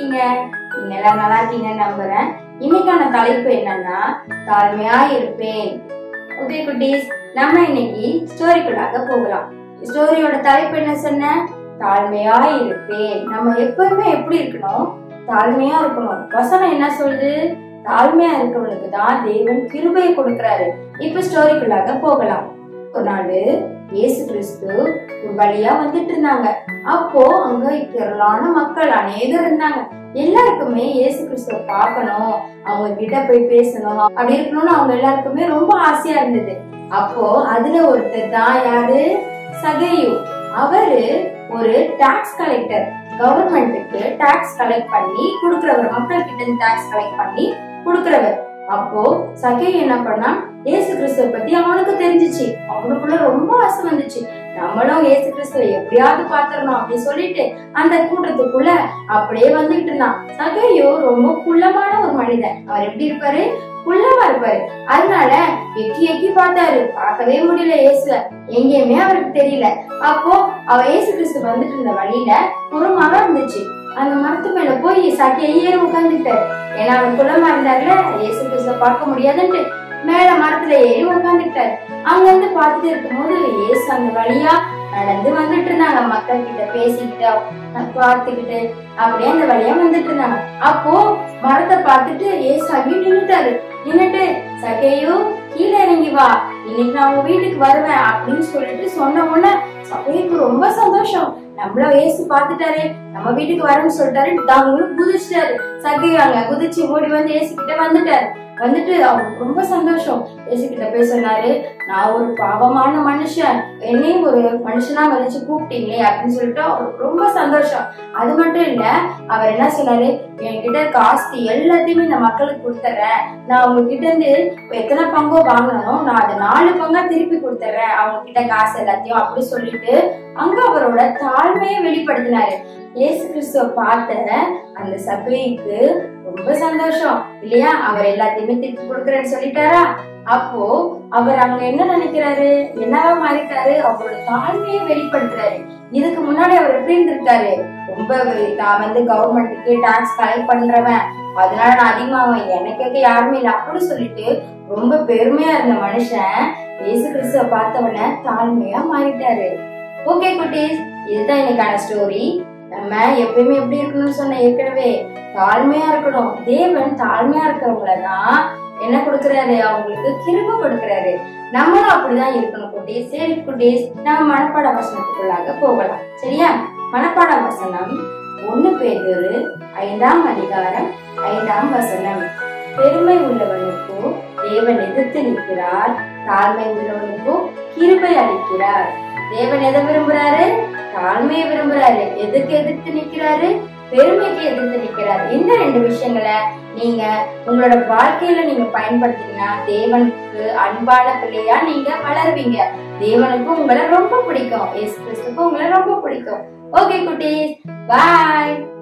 இருக்கீங்க நீங்க எல்லாம் நல்லா இருக்கீங்கன்னு நம்புறேன் இன்னைக்கான தலைப்பு என்னன்னா தாழ்மையா இருப்பேன் ஓகே குட்டீஸ் நம்ம இன்னைக்கு ஸ்டோரிக்குள்ளாக போகலாம் ஸ்டோரியோட தலைப்பு என்ன சொன்ன தாழ்மையா இருப்பேன் நம்ம எப்பவுமே எப்படி இருக்கணும் தாழ்மையா இருக்கணும் வசனம் என்ன சொல்லுது தாழ்மையா இருக்கவனுக்கு தான் தேவன் கிருபையை கொடுக்கிறாரு இப்ப ஸ்டோரிக்குள்ளாக போகலாம் ஒரு நாள் இயேசு கிறிஸ்து ஒரு வழியா வந்துட்டு இருந்தாங்க அப்போ அங்க திரளான மக்கள் அநேகர் இருந்தாங்க எல்லாருக்குமே இயேசு கிறிஸ்துவ பார்க்கணும் அவங்க கிட்ட போய் பேசணும் அப்படி இருக்கணும்னு அவங்க எல்லாருக்குமே ரொம்ப ஆசையா இருந்தது அப்போ அதுல ஒருத்தர் தான் யாரு சகையு அவரு ஒரு டாக்ஸ் கலெக்டர் கவர்மெண்ட்டுக்கு டாக்ஸ் கலெக்ட் பண்ணி கொடுக்கிறவர் மக்கள் கிட்ட இருந்து டாக்ஸ் கலெக்ட் பண்ணி கொடுக்கிறவர் அப்போ சகை என்ன பண்ணா ஏசு கிறிஸ்துவ பத்தி அவனுக்கு தெரிஞ்சிச்சு அவனுக்குள்ள ரொம்ப ஆசை வந்துச்சு நம்மளும் ஏசு கிறிஸ்துவ எப்படியாவது பாத்துறணும் அப்படின்னு சொல்லிட்டு அந்த கூட்டத்துக்குள்ள அப்படியே வந்துட்டு இருந்தான் சகையோ ரொம்ப குள்ளமான ஒரு மனிதன் அவர் எப்படி இருப்பாரு குள்ளமா இருப்பாரு அதனால எக்கி எக்கி பார்த்தாரு பார்க்கவே முடியல இயேசுவ எங்கேயுமே அவருக்கு தெரியல அப்போ அவ இயேசு கிறிஸ்து வந்துட்டு இருந்த வழியில ஒரு மரம் இருந்துச்சு அந்த மரத்து மேல போய் சக்கையை ஏறி உட்காந்துட்டாரு ஏன்னா அவர் குள்ளமா இருந்தாருல இயேசு கிறிஸ்துவ பார்க்க முடியாதுன்ட்டு மேல மரத்துல ஏறி உட்காந்துட்டாரு அங்க இருந்து பார்த்துட்டு இருக்கும்போது இயேசு அந்த வழியா நடந்து வந்துட்டு இருந்தாங்க மக்கள் கிட்ட பேசிக்கிட்டு பார்த்துக்கிட்டு அப்படியே அந்த வழியா வந்துட்டு இருந்தாங்க அப்போ மரத்தை பார்த்துட்டு ஏசு அங்கேயும் நின்னுட்டாரு நின்னுட்டு சகையோ கீழே இறங்கி வா இன்னைக்கு நான் உங்க வீட்டுக்கு வருவேன் அப்படின்னு சொல்லிட்டு சொன்ன உடனே சகையுக்கு ரொம்ப சந்தோஷம் நம்மள ஏசு பார்த்துட்டாரு நம்ம வீட்டுக்கு வரேன்னு சொல்லிட்டாரு தாங்களும் குதிச்சிட்டாரு சகையாங்க குதிச்சு ஓடி வந்து ஏசு கிட்ட வந்துட்டாரு வந்துட்டு அவருக்கு ரொம்ப சந்தோஷம் ஏசு கிட்ட போய் சொன்னாரு நான் ஒரு பாவமான மனுஷன் என்னையும் ஒரு மனுஷனா மதிச்சு கூப்பிட்டீங்களே அப்படின்னு சொல்லிட்டு அவருக்கு ரொம்ப சந்தோஷம் அது மட்டும் இல்ல அவர் என்ன சொன்னாரு என்கிட்ட இருக்க ஆஸ்தி எல்லாத்தையுமே இந்த மக்களுக்கு கொடுத்துட்றேன் நான் அவங்க கிட்ட இருந்து எத்தனை பங்கோ வாங்கணும் நான் அதை நாலு பங்கா திருப்பி கொடுத்துட்றேன் அவங்க கிட்ட காசு எல்லாத்தையும் அப்படி சொல்லிட்டு அங்க அவரோட தாழ்மையை வெளிப்படுத்தினாரு இயேசு கிறிஸ்துவ பார்த்த அந்த சபைக்கு ரொம்ப சந்தோஷம் இல்லையா அவர் எல்லாத்தையுமே திருப்பி கொடுக்கறேன்னு சொல்லிட்டாரா அப்போ அவர் அங்க என்ன நினைக்கிறாரு என்னவா மாறிட்டாரு அவரோட தாழ்மையை வெளிப்படுத்துறாரு இதுக்கு முன்னாடி அவர் எப்படி இருந்திருக்காரு ரொம்ப நான் வந்து கவர்மெண்ட்டுக்கு டாக்ஸ் கலெக்ட் பண்றவன் அதனால நான் அதிகமாவேன் எனக்கு யாருமே இல்லை அப்படின்னு சொல்லிட்டு ரொம்ப பெருமையா இருந்த மனுஷன் இயேசு கிறிஸ்துவ பார்த்தவன தாழ்மையா மாறிட்டாரு ஓகே குட்டீஸ் இதுதான் இன்னைக்கான ஸ்டோரி நம்ம எப்பயுமே எப்படி இருக்கணும்னு சொன்ன ஏற்கனவே தாழ்மையா இருக்கணும் தேவன் தாழ்மையா இருக்கிறவங்கள தான் என்ன கொடுக்கறாரு அவங்களுக்கு கிருப கொடுக்கறாரு நம்மளும் அப்படிதான் இருக்கணும் குட்டீஸ் சரி குட்டீஸ் நம்ம மனப்பாட வசனத்துக்குள்ளாக போகலாம் சரியா மனப்பாட வசனம் ஒண்ணு பேதொரு ஐந்தாம் அதிகாரம் ஐந்தாம் வசனம் பெருமை உள்ளவனுக்கோ தேவன் எதிர்த்து நிற்கிறார் தாழ்மை உள்ளவனுக்கோ கிருபை அளிக்கிறார் தேவன் எதை விரும்புறாரு தாழ்மையை விரும்புறாரு எதுக்கு எதிர்த்து நிக்கிறாரு பெருமைக்கு எதிர்த்து நிக்கிறாரு இந்த ரெண்டு விஷயங்களை நீங்க உங்களோட வாழ்க்கையில நீங்க பயன்படுத்தினா தேவனுக்கு அன்பான பிள்ளையா நீங்க வளருவீங்க தேவனுக்கு உங்களை ரொம்ப பிடிக்கும் எஸ் கிறிஸ்துக்கு உங்களை ரொம்ப பிடிக்கும் ஓகே குட்டீஸ் பாய்